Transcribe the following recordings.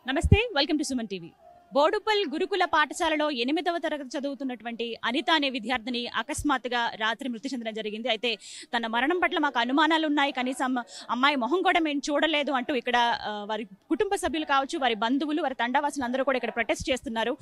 నమస్తే welcome to Suman TV Boduppal గురుకుల పాఠశాలలో ఎనిమిదవ తరగతి చదువుతున్నటువంటి అనిత అనే విద్యార్థిని అకస్మాత్తుగా రాత్రి మృతి చెందడం జరిగింది అయితే తన మరణం పట్ల మాకు అనుమానాలు ఉన్నాయి కనీసం అమ్మాయి మొహం కూడా మేము చూడలేదు అంటూ ఇక్కడ ఆ, వారి కుటుంబ సభ్యులు కావచ్చు వారి బంధువులు వారి తండావాసులు అందరూ కూడా ఇక్కడ ప్రొటెస్ట్ చేస్తున్నారు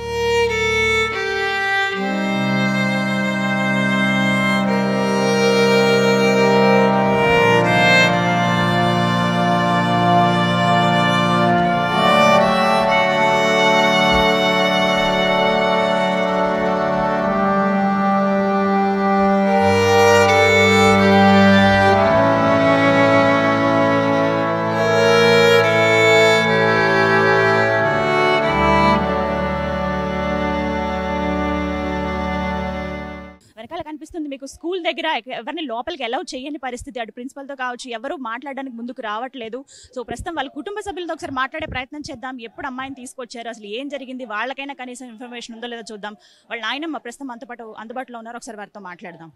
వెనకాల కనిపిస్తుంది మీకు స్కూల్ దగ్గర ఎక- ఎవరిని లోపలికి అలౌ చేయని పరిస్థితి అటు ప్రిన్సిపల్తో కావచ్చు ఎవరు మాట్లాడడానికి ముందుకు రావట్లేదు సో ప్రస్తుతం వాళ్ళ కుటుంబ సభ్యులతో ఒకసారి మాట్లాడే ప్రయత్నం చేద్దాం ఎప్పుడు అమ్మాయిని తీసుకొచ్చారు అసలు ఏం జరిగింది వాళ్ళకైనా కనీసం ఇన్ఫర్మేషన్ ఉందో లేదో చూద్దాం వాళ్ళ నాయనమ్మ ప్రస్తుతం అంత పాటు అందుబాటులో ఉన్నారు ఒకసారి వారితో మాట్లాడదాం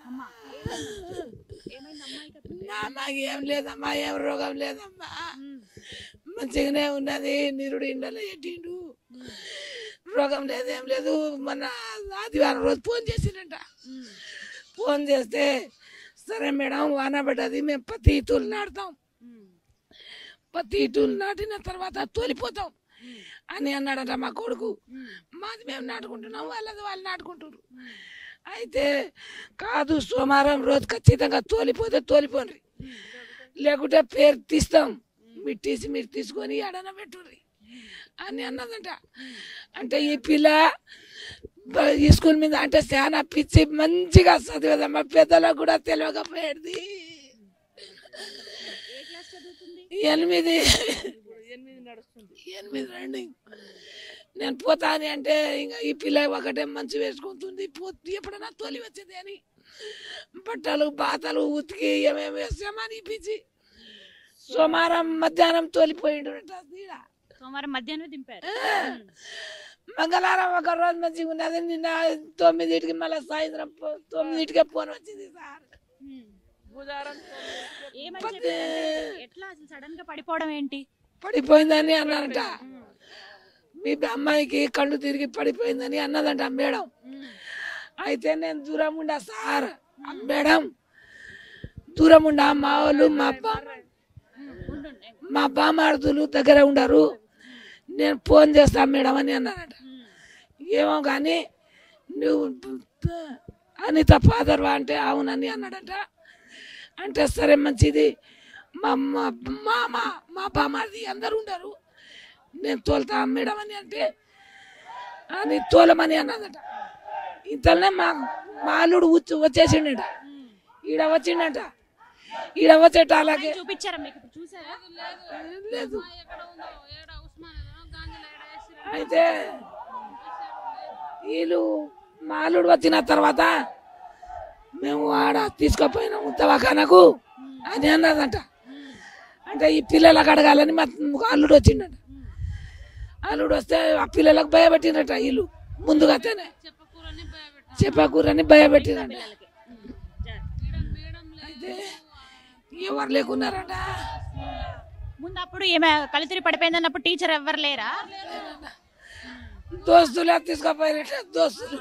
మాకు ఏం లేదమ్మా ఏం రోగం లేదమ్మా మంచిగానే ఉన్నది నిరుడు ఇండలో ఎట్టిండు రోగం లేదు ఏం లేదు మొన్న ఆదివారం రోజు ఫోన్ చేసిండంట ఫోన్ చేస్తే సరే మేడం వాన పడ్డది మేము పత్తి ఇటులు నాటుతాం పత్తి ఇటులు నాటిన తర్వాత తోలిపోతాం అని అన్నాడట మా కొడుకు మాది మేము నాటుకుంటున్నాం వాళ్ళది వాళ్ళు నాటుకుంటున్నారు అయితే కాదు సోమవారం రోజు ఖచ్చితంగా తోలిపోతే తోలిపోండి లేకుంటే పేరు తీస్తాం మీరు తీసి మీరు తీసుకొని ఎడన పెట్టుర్రి అని అన్నదంట అంటే ఈ పిల్ల బ- ఈ స్కూల్ మీద అంటే చాలా పిచ్చి మంచిగా చదివేదమ్మా పెద్దలకు కూడా తెలియకపోయేది ఎనిమిది ఎనిమిది రన్నింగ్ నేను పోతా అని అంటే ఇంకా ఈ పిల్ల ఒకటే మంచి వేసుకుంటుంది పోతే ఎప్పుడైనా తొలి వచ్చేది అని బట్టలు బాతలు ఉతికి ఏమేమి వేసామని పిచ్చి సోమవారం మధ్యాహ్నం తోలిపోయిండు ఈడ. సోమవారం మధ్యాహ్నం దింపారు మంగళవారం ఒక రోజు మంచిగా ఉన్నది నిన్న తొమ్మిదింటికి మళ్ళీ సాయంత్రం పో- తొమ్మిదింటికే ఫోన్ వచ్చింది సార్ ఏమని చెప్పారు? అంటే ఎట్లా అసలు సడన్ గా పడిపోవడం ఏంటి పడిపోయిందని అన్నారంట మీ అమ్మాయికి కళ్ళు తిరిగి పడిపోయిందని అన్నదంట మేడం అయితే నేను దూరం ఉండా సార్ ఆ మేడం దూరం ఉండా మా వాళ్ళు మా బా- మా బామార్దులు దగ్గర ఉండరు నేను ఫోన్ చేస్తా మేడం అని అన్నానట ఏమో కానీ నువ్వు అనిత ఫాదర్వా అంటే అవునని అన్నాడట అంటే సరే మంచిది మా మా మామ మా బామార్ది అందరు ఉండరు నేను తోలుతా మేడం అని అంటే అని తోలమని అన్నదట ఇంతలోనే మా మా అల్లుడు వచ్చి వచ్చేసిండట ఈడ వచ్చిండట ఈడ వచ్చేట అలాగే చూపించారా మీకు ఇప్పుడు చూసారా లేదు అయితే వీళ్ళు మా అల్లుడు వచ్చిన తర్వాత మేము ఆడ తీసుకుపోయినాము దవాఖానకు అని అన్నదంట అంటే ఈ పిల్లలకు అడగాలని మా అల్లుడు వచ్చిండట అల్లుడు వస్తే ఆ పిల్లలకు భయపెట్టినట వీళ్ళు ముందుగానే చెప్పకూరని భయపెట్టినట అయితే ఎవరు లేకున్నారట ముందు అప్పుడు ఏమే కళ్ళు తిరిగి పడిపోయింది అన్నప్పుడు టీచర్ ఎవ్వరు లేరా దోస్తులే తీసుకుపోయినట్ట దోస్తులు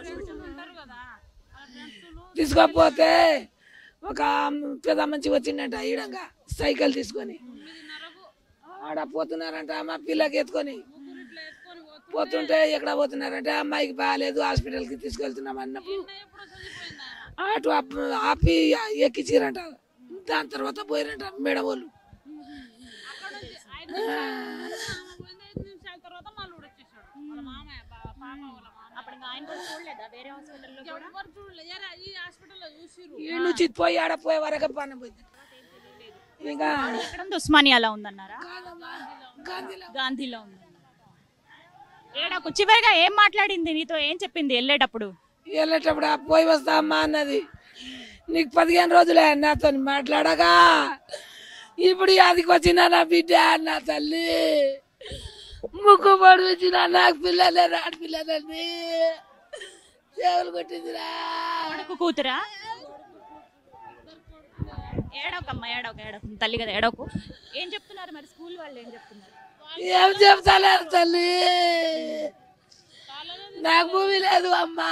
తీసుకపోతే ఒక పెద్ద మంచి వచ్చిండంట ఈడంగా సైకిల్ తీసుకొని ఆడ పోతున్నారంట మా పిల్లకి ఎత్తుకొని పోతుంటే ఎక్కడ పోతున్నారంటే అమ్మాయికి బాగాలేదు హాస్పిటల్కి తీసుకెళ్తున్నాం అన్నప్పుడు అటు ఆప్- ఆపి ఎక్కించారంట దాని తర్వాత పోయారంట మేడం వాళ్ళు అప్పుడు ఇంకా ఆయన కూడా చూడలేదా వేరే హాస్పిటల్లో కూడా ఈ నుంచి పోయి ఆడ పోయే వరకు పని పోయింది ఇంకా ఎక్కడ ఉంది ఉస్మానియాలో ఉందన్నారా కాదమ్మా, గాంధీలో గాంధీలో ఉంది ఏడాకు చివరిగా ఏం మాట్లాడింది నీతో ఏం చెప్పింది వెళ్ళేటప్పుడు వెళ్ళేటప్పుడు ఆ పోయి వస్తా అమ్మా అన్నది నీకు పదిహేను రోజులే నాతో మాట్లాడగా ఇప్పుడు అదికి వచ్చిన నా బిడ్డ నా తల్లి ముక్కు పడి వచ్చిన నాకు పిల్లలే రాడు పిల్లలని సేవలు కొట్టిందిరా కొడుకు కూతురా ఏడవకమ్మా ఏడవక ఏడవక తల్లి కదా ఏడవకు ఏం చెప్తున్నారు మరి స్కూల్ వాళ్ళు ఏం చెప్తున్నారు ఏం చెప్తలేరు తల్లి నాకు భూమి లేదు అమ్మా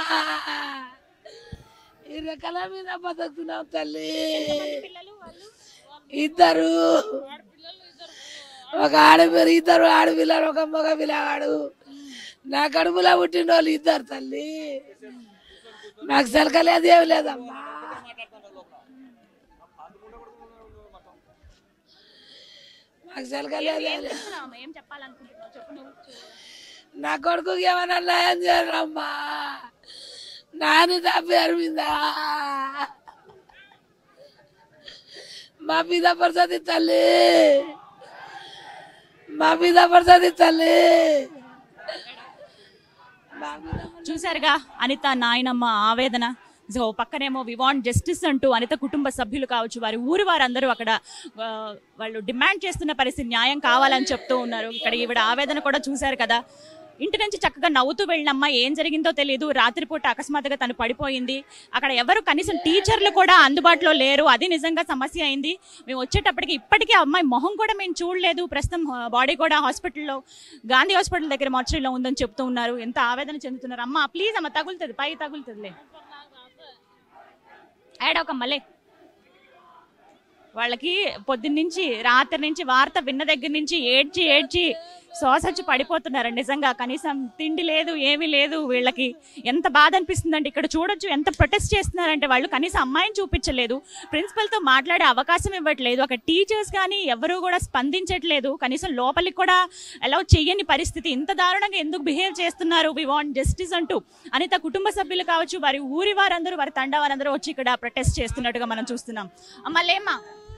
ఈ రెక్కల మీద బతుకుతున్నాం తల్లి ఇద్దరు ఒక ఆడపిల్ల ఇద్దరు ఆడపిల్లలు ఒక మగ పిల్లగాడు నా కడుపులో పుట్టిన వాళ్ళు ఇద్దరు తల్లి నాకు సెలకలేదు ఏం లేదమ్మా నాకు సెలకలేదు ఏం లేదు చెప్తున్నావమ్మా? ఏం చెప్పాలనుకుంటున్నావు చెప్పు నువ్వు నా కొడుకుకి ఏమైనా నయం చేయరమ్మా నాని పేరు మీద మా మీద పడుతుంది తల్లి మా మీద పడుతుంది తల్లి మా మీద చూశారుగా అనిత నాయనమ్మ ఆవేదన సో పక్కనేమో వి వాంట్ జస్టిస్ అంటూ అనిత కుటుంబ సభ్యులు కావచ్చు వారి ఊరి వారందరూ అక్కడ ఆ, వాళ్ళు డిమాండ్ చేస్తున్న పరిస్థితి న్యాయం కావాలని చెప్తూ ఉన్నారు ఇక్కడ ఈవిడ ఆవేదన కూడా చూశారు కదా ఇంటి నుంచి చక్కగా నవ్వుతూ వెళ్ళినమ్మ ఏం జరిగిందో తెలియదు రాత్రిపూట అకస్మాత్తుగా తను పడిపోయింది అక్కడ ఎవరు కనీసం టీచర్లు కూడా అందుబాటులో లేరు అది నిజంగా సమస్య అయింది మేము వచ్చేటప్పటికి ఇప్పటికీ ఆ అమ్మాయి మొహం కూడా మేము చూడలేదు ప్రస్తుతం బాడీ కూడా హాస్పిటల్లో గాంధీ హాస్పిటల్ దగ్గర మార్చరీలో ఉందని చెప్తూ ఉన్నారు ఎంత ఆవేదన చెందుతున్నారు అమ్మ ప్లీజ్ అమ్మ తగులుతుంది పై తగులుతుందిలే ఏడవక మళ్ళీ వాళ్ళకి పొద్దున్నుంచి రాత్రి నుంచి వార్త విన్న దగ్గర నుంచి ఏడ్చి ఏడ్చి శ్వాసొచ్చి పడిపోతున్నారు నిజంగా కనీసం తిండి లేదు ఏమీ లేదు వీళ్ళకి ఎంత బాధ అనిపిస్తుందంటే ఇక్కడ చూడొచ్చు ఎంత ప్రొటెస్ట్ చేస్తున్నారంటే వాళ్ళు కనీసం అమ్మాయిని చూపించలేదు ప్రిన్సిపల్తో మాట్లాడే అవకాశం ఇవ్వట్లేదు అక్కడ టీచర్స్ కానీ ఎవరు కూడా స్పందించట్లేదు కనీసం లోపలికి కూడా అలౌ చెయ్యని పరిస్థితి ఇంత దారుణంగా ఎందుకు బిహేవ్ చేస్తున్నారు వి వాంట్ జస్టిస్ అంటూ అనిత కుటుంబ సభ్యులు కావచ్చు వారి ఊరి వారందరూ వారి తండ వారందరూ వచ్చి ఇక్కడ ప్రొటెస్ట్ చేస్తున్నట్టుగా మనం చూస్తున్నాం అమ్మ లేమ్మా